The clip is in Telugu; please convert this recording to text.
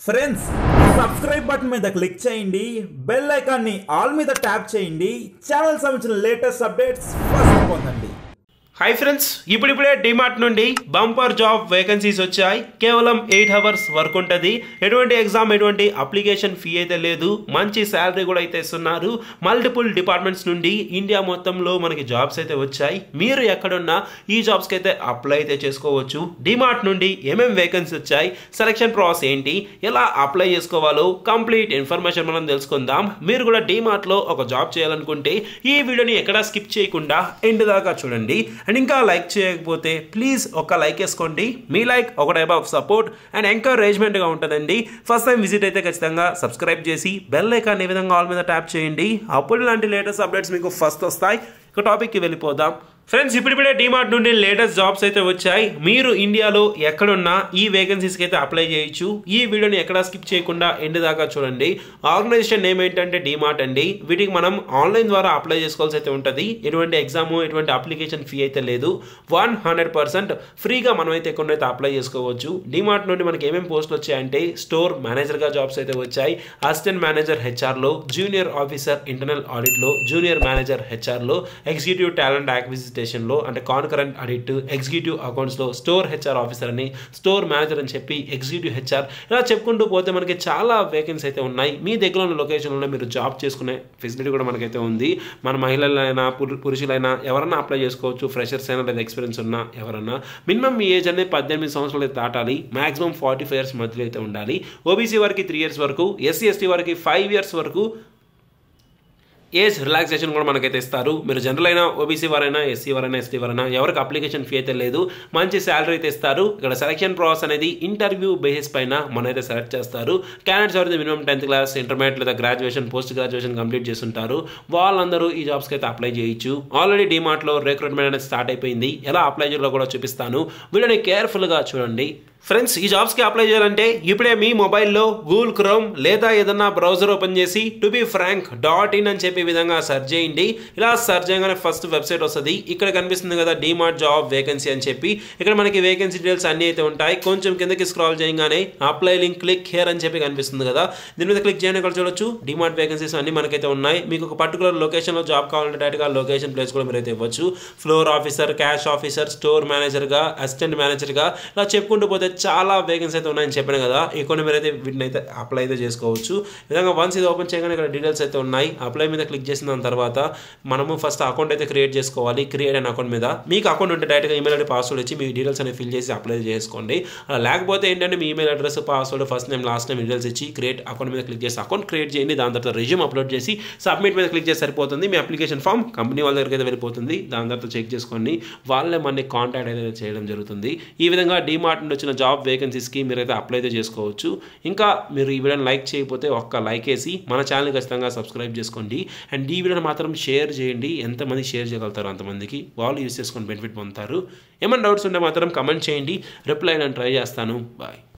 ఫ్రెండ్స్ సబ్స్క్రైబ్ బటన్ మీద క్లిక్ చేయండి బెల్ ఐకాన్ని ఆల్ మీద ట్యాప్ చేయండి ఛానల్ సంబంధించిన లేటెస్ట్ అప్డేట్స్ ఫస్ట్ పొందండి హాయ్ ఫ్రెండ్స్ ఇప్పుడిప్పుడే డిమార్ట్ నుండి బంపర్ జాబ్ వేకెన్సీస్ వచ్చాయి కేవలం ఎయిట్ అవర్స్ వర్క్ ఉంటుంది ఎటువంటి ఎగ్జామ్ ఎటువంటి అప్లికేషన్ ఫీ అయితే లేదు మంచి శాలరీ కూడా అయితే ఇస్తున్నారు మల్టిపుల్ డిపార్ట్మెంట్స్ నుండి ఇండియా మొత్తంలో మనకి జాబ్స్ అయితే వచ్చాయి మీరు ఎక్కడున్నా ఈ జాబ్స్కి అయితే అప్లై అయితే చేసుకోవచ్చు డిమార్ట్ నుండి ఏమేమి వేకెన్సీ వచ్చాయి సెలక్షన్ ప్రాసెస్ ఏంటి ఎలా అప్లై చేసుకోవాలో కంప్లీట్ ఇన్ఫర్మేషన్ మనం తెలుసుకుందాం మీరు కూడా డిమార్ట్లో ఒక జాబ్ చేయాలనుకుంటే ఈ వీడియోని ఎక్కడా స్కిప్ చేయకుండా ఎండ్ దాకా చూడండి అండ్ ఇంకా లైక్ చేయకపోతే ప్లీజ్ ఒక లైక్ వేసుకోండి మీ లైక్ ఒక టైప్ ఆఫ్ సపోర్ట్ అండ్ ఎంకరేజ్మెంట్గా ఉంటుందండి ఫస్ట్ టైం విజిట్ అయితే ఖచ్చితంగా సబ్స్క్రైబ్ చేసి బెల్ ఐకాన్ ఏ విధంగా ఆల్ మీద ట్యాప్ చేయండి అప్పుడు ఇలాంటి లేటెస్ట్ అప్డేట్స్ మీకు ఫస్ట్ వస్తాయి ఇక టాపిక్కి వెళ్ళిపోదాం ఫ్రెండ్స్ ఇప్పుడిప్పుడే డిమార్ట్ నుండి లేటెస్ట్ జాబ్స్ అయితే వచ్చాయి మీరు ఇండియాలో ఎక్కడున్నా ఈ వేకెన్సీస్కి అయితే అప్లై చేయొచ్చు ఈ వీడియోని ఎక్కడ స్కిప్ చేయకుండా ఎండ్ దాకా చూడండి ఆర్గనైజేషన్ నేమ్ ఏంటంటే డిమార్ట్ అండి వీటికి మనం ఆన్లైన్ ద్వారా అప్లై చేసుకోవాల్సి అయితే ఉంటుంది ఎటువంటి ఎగ్జామ్ ఎటువంటి అప్లికేషన్ ఫీ అయితే లేదు వన్ హండ్రెడ్ పర్సెంట్ ఫ్రీగా మనం అయితే ఎక్కడైతే అప్లై చేసుకోవచ్చు డిమార్ట్ నుండి మనకి ఏమేమి పోస్టులు వచ్చాయంటే స్టోర్ మేనేజర్గా జాబ్స్ అయితే వచ్చాయి అసిస్టెంట్ మేనేజర్ హెచ్ఆర్లో జూనియర్ ఆఫీసర్ ఇంటర్నల్ ఆడిట్లో జూనియర్ మేనేజర్ హెచ్ఆర్లో ఎగ్జిక్యూటివ్ టాలెంట్ యాక్విజిటేషన్లో అంటే కాన్కరెంట్ ఆడిట్ ఎగ్జిక్యూటివ్ అకౌంట్స్లో స్టోర్ హెచ్ఆర్ ఆఫీసర్ అని స్టోర్ మేనేజర్ అని చెప్పి ఎగ్జిక్యూటివ్ హెచ్ఆర్ ఇలా చెప్పుకుంటూ పోతే మనకి చాలా వేకెన్సీ అయితే ఉన్నాయి మీ దగ్గర ఉన్న లొకేషన్లో మీరు జాబ్ చేసుకునే ఫెసిలిటీ కూడా మనకైతే ఉంది మన మహిళలైనా పురు- పురుషులైనా ఎవరన్నా అప్లై చేసుకోవచ్చు ఫ్రెషర్స్ అయినా లేదా ఎక్స్పీరియన్స్ ఉన్నా ఎవరన్నా మినిమం మీ ఏజ్ అనేది పద్దెనిమిది సంవత్సరాలు అయితే దాటాలి మాక్సిమం ఫార్టీ ఫైవ్ ఇయర్స్ మధ్యలో అయితే ఉండాలి ఓబీసీ వారికి త్రీ ఇయర్స్ వరకు ఎస్సీ ఎస్టీ వారికి ఫైవ్ ఇయర్స్ వరకు ఏజ్ రిలాక్సేషన్ కూడా మనకైతే ఇస్తారు మీరు జనరల్ అయినా ఓబీసీ వారైనా ఎస్సీ వారైనా ఎస్టీ వారైనా ఎవరికి అప్లికేషన్ ఫీ అయితే లేదు మంచి శాలరీ అయితే ఇస్తారు ఇక్కడ సెలక్షన్ ప్రాసెస్ అనేది ఇంటర్వ్యూ బేసిస్ పైన మన అయితే సెలెక్ట్ చేస్తారు క్యాండిడేట్స్ ఎవరైతే మినిమం టెన్త్ క్లాస్ ఇంటర్మీడియట్ లేదా గ్రాడ్యుయేషన్ పోస్ట్ గ్రాడ్యుయేషన్ కంప్లీట్ చేస్తుంటారు వాళ్ళందరూ ఈ జాబ్స్కి అయితే అప్లై చేయొచ్చు ఆల్రెడీ డిమార్ట్లో రిక్రూట్మెంట్ అనేది స్టార్ట్ అయిపోయింది ఎలా అప్లై చేయాలో కూడా చూపిస్తాను వీళ్ళని కేర్ఫుల్గా చూడండి ఫ్రెండ్స్ ఈ జాబ్స్కి అప్లై చేయాలంటే ఇప్పుడే మీ మొబైల్లో గూగుల్ క్రోమ్ లేదా ఏదన్నా బ్రౌజర్ ఓపెన్ చేసి to be frank dot in అని చెప్పే విధంగా సెర్చ్ చేయండి ఇలా సెర్చ్ చేయగానే ఫస్ట్ వెబ్సైట్ వస్తుంది ఇక్కడ కనిపిస్తుంది కదా డిమార్ట్ జాబ్ వేకెన్సీ అని చెప్పి ఇక్కడ మనకి వేకెన్సీ డీటెయిల్స్ అన్నీ అయితే ఉంటాయి కొంచెం కిందకి స్క్రాల్ చేయగానే అప్లై లింక్ క్లిక్ హియర్ అని చెప్పి కనిపిస్తుంది కదా దీని మీద క్లిక్ చేయని ఇక్కడ చూడొచ్చు డిమార్ట్ వేకెన్సీస్ అన్ని మనకైతే ఉన్నాయి మీకు ఒక పర్టికులర్ లొకేషన్లో జాబ్ కావాలంటే డైరెక్ట్గా లొకేషన్ ప్లేస్ కూడా మీరు అయితే ఇవ్వచ్చు floor officer cash officer store మేనేజర్గా అసిస్టెంట్ మేనేజర్గా ఇలా చెప్పుకుంటూ పోతే చాలా వేకెన్సీ అయితే ఉన్నాయని చెప్పాను కదా ఇక్కడ మీరు అయితే వీటిని అయితే అప్లై అయితే చేసుకోవచ్చు ఈ విధంగా వన్స్ ఇది ఓపెన్ చేయగానే ఇక్కడ డీటెయిల్స్ అయితే ఉన్నాయి అప్లై మీద క్లిక్ చేసిన దాని తర్వాత మనము ఫస్ట్ అకౌంట్ అయితే క్రియేట్ చేసుకోవాలి క్రియేట్ అయిన అకౌంట్ మీద మీకు అకౌంట్ ఉంటే డైరెక్ట్గా ఈమెయిల్ ఐడి పాస్వర్డ్ ఇచ్చి మీ డీటెయిల్స్ అనేవి ఫిల్ చేసి అప్లై చేసుకోండి అలా లేకపోతే ఏంటంటే మీ email address password first name last name details ఇచ్చి క్రియేట్ అకౌంట్ మీద క్లిక్ చేసి అకౌంట్ క్రియేట్ చేయండి దాని తర్వాత రెజ్యూమ్ అప్లోడ్ చేసి సబ్మిట్ మీద క్లిక్ చేసి సరిపోతుంది మీ అప్లికేషన్ ఫామ్ కంపెనీ వాళ్ళ దగ్గరికి అయితే వెళ్ళిపోతుంది దాని తర్వాత చెక్ చేసుకోండి వాళ్ళే మనకి కాంటాక్ట్ అయితే చేయడం జరుగుతుంది ఈ విధంగా డిమార్ట్ నుండి వచ్చిన జాబ్ వేకెన్సీస్కి మీరైతే అప్లై అయితే చేసుకోవచ్చు ఇంకా మీరు ఈ వీడియోని లైక్ చేయకపోతే ఒక్క లైక్ వేసి మన ఛానల్ ఖచ్చితంగా సబ్స్క్రైబ్ చేసుకోండి అండ్ ఈ వీడియోని మాత్రం షేర్ చేయండి ఎంతమంది షేర్ చేయగలుగుతారు అంతమందికి వాళ్ళు యూస్ చేసుకొని బెనిఫిట్ పొందుతారు ఏమైనా డౌట్స్ ఉంటే మాత్రం కమెంట్ చేయండి రిప్లై నేను ట్రై చేస్తాను బాయ్